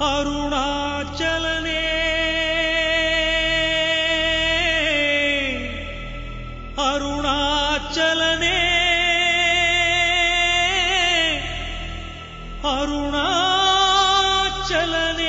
அருணாச்சலனே அருணாச்சலனே அருணாச்சலனே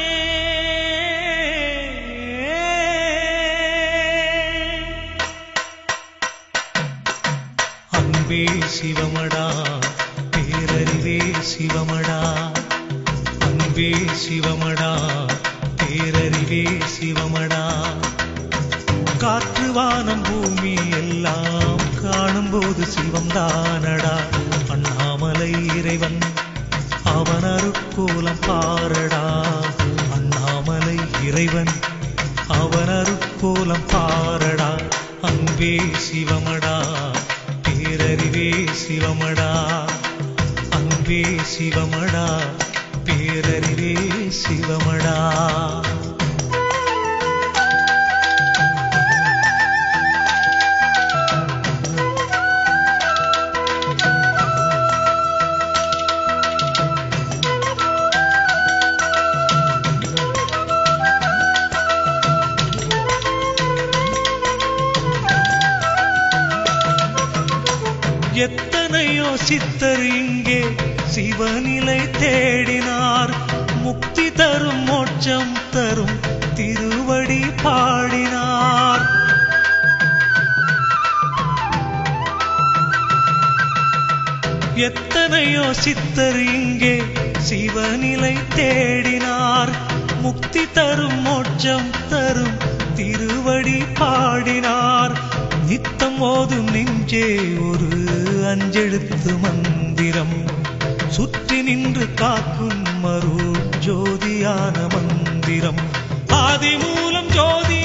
அன்பே சிவமடா பேரறிவே சிவமடா அன்பே சிவமடா பேரறிவே சிவமடா காற்று வானம் பூமி எல்லாம் காணும்போது சிவம் தானடா அண்ணாமலை இறைவன் அவன் அருக்கோலம் பாரடா அண்ணாமலை இறைவன் அவன் அருக்கோலம் பாரடா அன்பே சிவமடா பேரறிவே சிவமடா அன்பே சிவமடா பேரறிவே சிவமடா எத்தனையோ சித்தர் இங்கே சிவநிலை தேடினார் முக்தி தரும் மோட்சம் தரும் திருவடி பாடினார் எத்தனையோ சித்தர் இங்கே சிவநிலை தேடினார் முக்தி தரும் மோட்சம் தரும் திருவடி பாடினார் நித்தம் ஓதும் நெஞ்சே ஒரு அஞ்செழுத்து மந்திரம் சுற்றி நின்று காக்கும் மறு ஜோதியான மந்திரம் ஆதி மூலம் ஜோதி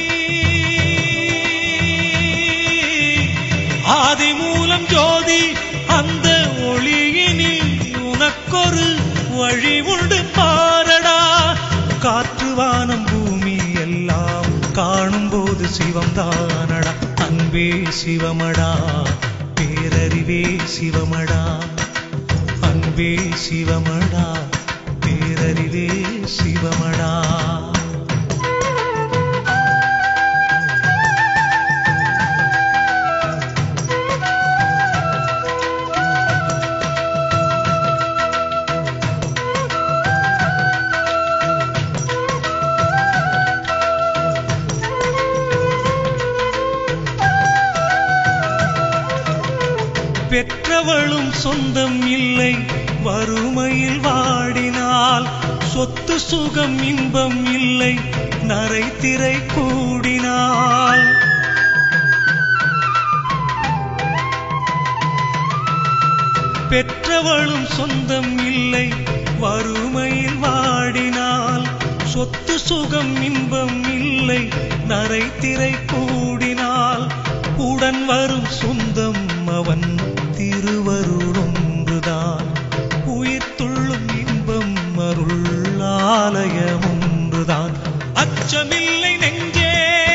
ஆதி மூலம் ஜோதி அந்த ஒளியினில் உனக்கொரு வழி உண்டு பாரடா காற்று வானம் பூமி எல்லாம் காணும்போது சிவம் தானடா அன்பே சிவமடா பேரறிவே சிவமடா அன்பே சிவமடா பேரறிவே சிவமடா பெற்றவளும் சொந்தம் இல்லை வறுமையில் வாடினால் சொத்து சுகம் இன்பம் இல்லை நரை திரை கூடினால் பெற்றவளும் சொந்தம் இல்லை வறுமையில் வாடினால் சொத்து சுகம் இன்பம் இல்லை நரை திரை கூடினால் உடன் வரும் சொந்தம் அவன் திருவருளொன்றுதான் உயிர் துள்ளும் இன்பம் அருள் ஆலயம் ஒன்றுதான் அச்சமில்லை நெஞ்சே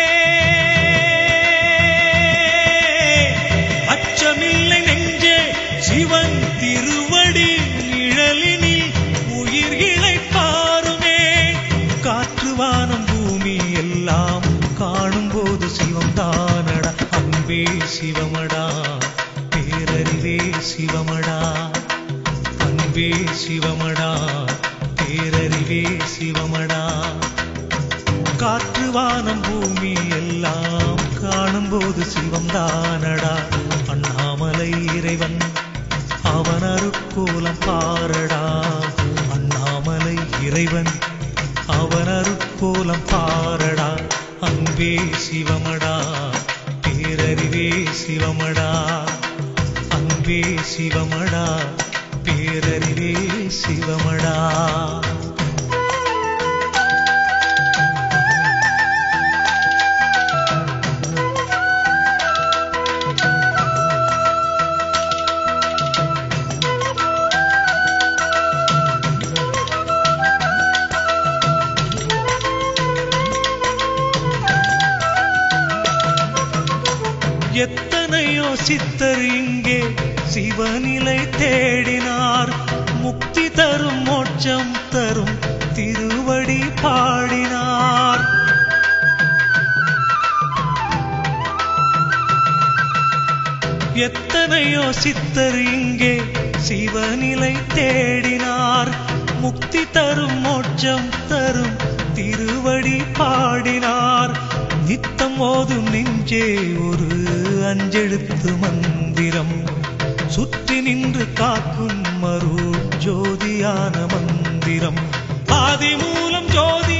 அச்சமில்லை நெஞ்சே சிவன் திருவடி நிழலினில் உயிர் இழைப்பாருமே காற்று வானம் பூமி எல்லாம் காணும்போது சிவம் தானடா அன்பே சிவமடா பேரறிவே சிவமடா அன்பே சிவமடா பேரறிவே சிவமடா காற்று வானம் பூமி எல்லாம் காணும்போது சிவம் தானடா அண்ணாமலை இறைவன் அவன் அருக்கோலம் பாரடா அண்ணாமலை இறைவன் அவன் அருக்கோலம் பாரடா அன்பே சிவமடா பேரறிவே சிவமடா அன்பே சிவமடா பேரறிவே சிவமடா எத்தனையோ சித்தர் இங்கே சிவநிலை தேடினார் முக்தி தரும் மோட்சம் தரும் திருவடி பாடினார் எத்தனையோ சித்தர் இங்கே சிவநிலை தேடினார் முக்தி தரும் மோட்சம் தரும் திருவடி பாடினார் நித்தம் ஓதும் நெஞ்சே ஒரு அஞ்செழுத்து மந்திரம் சுற்றி நின்று காக்கும் மருள் ஜோதியான மந்திரம் ஆதி மூலம் ஜோதி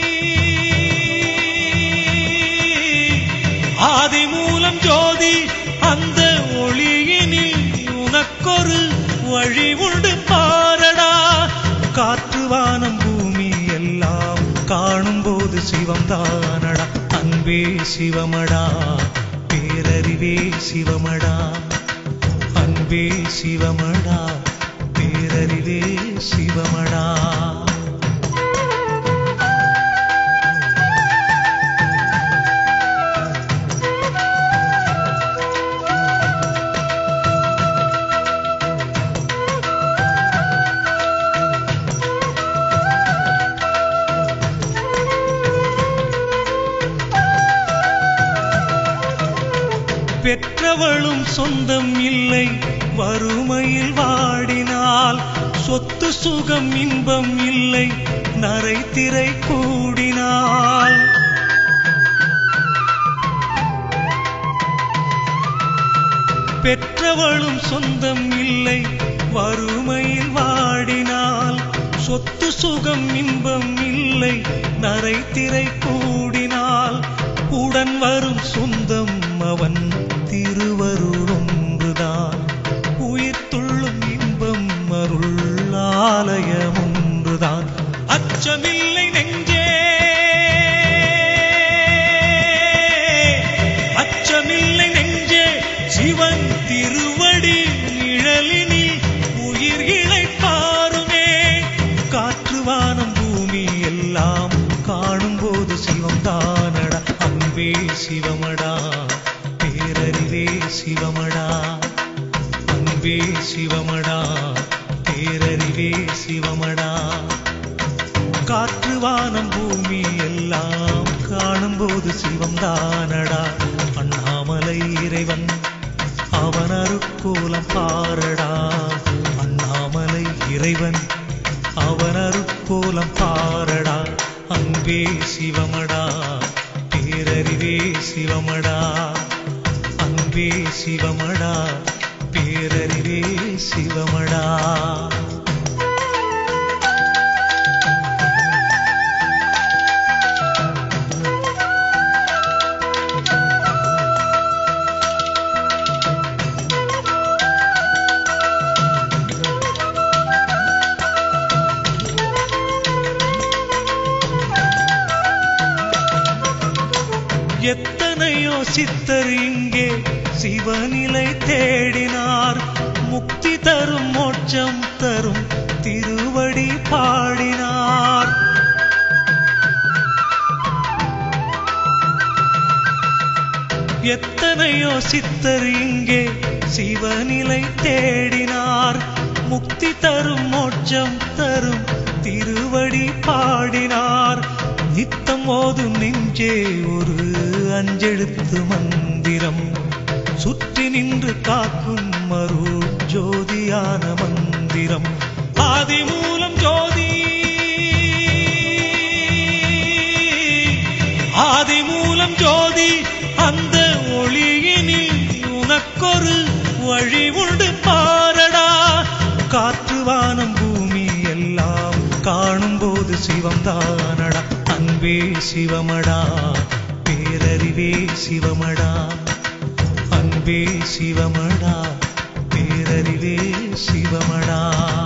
ஆதி மூலம் ஜோதி அந்த ஒளியினில் உனக்கொரு வழி உண்டு பாரடா காற்று வானம் பூமி எல்லாம் காணும் போது சிவம் தானடா அன்பே சிவமடா பேரறிவே சிவமடா அன்பே சிவமடா பேரறிவே சிவமடா பெற்றவளும் சொந்தம் இல்லை வறுமையில் வாடினால் சொத்து சுகம் இன்பம் இல்லை நரை திரை கூடினால் பெற்றவளும் சொந்தம் இல்லை வறுமையில் வாடினால் சொத்து சுகம் இன்பம் இல்லை நரை திரை கூடினால் உடன் வரும் சொந்தம் அவன் திருவருளொன்றுதான் உயிர் துள்ளும் இன்பம் அருள் ஆலயம் ஒன்றுதான் அச்சமில்லை நெஞ்சே அச்சமில்லை நெஞ்சே சிவன் திருவடி நிழலினில் உயிர் இழைப்பாருமே காற்று வானம் பூமி எல்லாம் காணும் போது சிவம் தானடா அன்பே சிவமடா பேரறிவே சிவமடா அன்பே சிவமடா பேரறிவே சிவமடா காற்று வானம் பூமி எல்லாம் காணும்போது சிவம் தானடா அண்ணாமலை இறைவன் அவன் அருக்கோலம் பாரடா அண்ணாமலை இறைவன் அவன் அருக்கோலம் பாரடா அன்பே சிவமடா பேரறிவே சிவமடா அன்பே சிவமடா பேரறிவே சிவமடா எத்தனையோ சித்தர் இங்கே சிவநிலை தேடினார் முக்தி தரும் மோட்சம் தரும் திருவடி பாடினார் எத்தனையோ சித்தர் இங்கே சிவநிலை தேடினார் முக்தி தரும் மோட்சம் தரும் திருவடி பாடினார் நித்தம் ஓதும் நெஞ்சே ஒரு அஞ்செழுத்து மந்திரம் சுற்றி நின்று காக்கும் மருள் ஜோதியான மந்திரம் ஆதி மூலம் ஜோதி ஆதி மூலம் ஜோதி அந்த ஒளியினில் உனக்கொரு வழி உண்டு பாரடா காற்று வானம் பூமி எல்லாம் காணும் போது சிவம் தானடா அன்பே சிவமடா பேரறிவே சிவமடா அன்பே சிவமடா பேரறிவே சிவமடா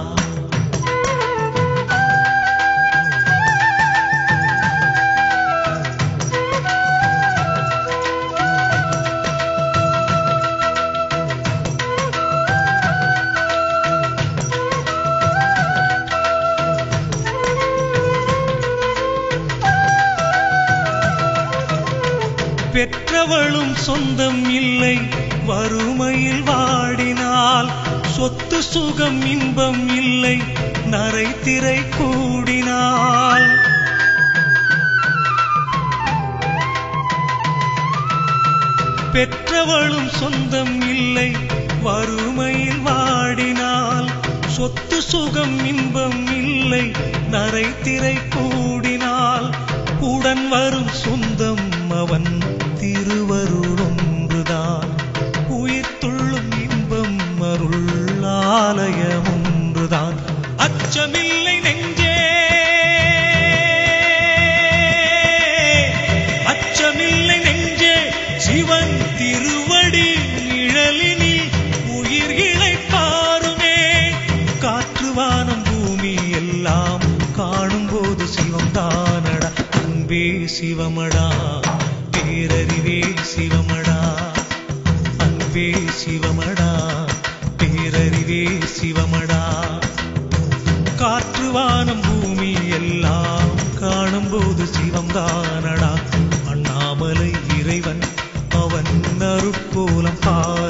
பெற்றவளும் சொந்தம் இல்லை வறுமையில் வாடினால் சொத்து சுகம் இன்பம் இல்லை நரை திரை கூடினால் பெற்றவளும் சொந்தம் இல்லை வறுமையில் வாடினால் சொத்து சுகம் இன்பம் இல்லை நரை திரை கூடினால் உடன் வரும் சொந்தம் அவன் திருவருள் ஒன்றுதான் உயிர் துள்ளும் இன்பம் அருள் ஆலயம் ஒன்றுதான் அச்சமில்லை நெஞ்சே அச்சமில்லை நெஞ்சே சிவன் திருவடி நிழலினில் உயிர்களை பாருமே காற்று வானம் பூமி எல்லாம் காணும்போது சிவம் தானடா அன்பே சிவமடா பேரறிவே சிவமடா அன்பே சிவமடா பேரறிவே சிவமடா காற்று வானம் பூமி எல்லாம் காணும்போது சிவம் தானடா அண்ணாமலை இறைவன் அவன் அருட்கோலம் பார்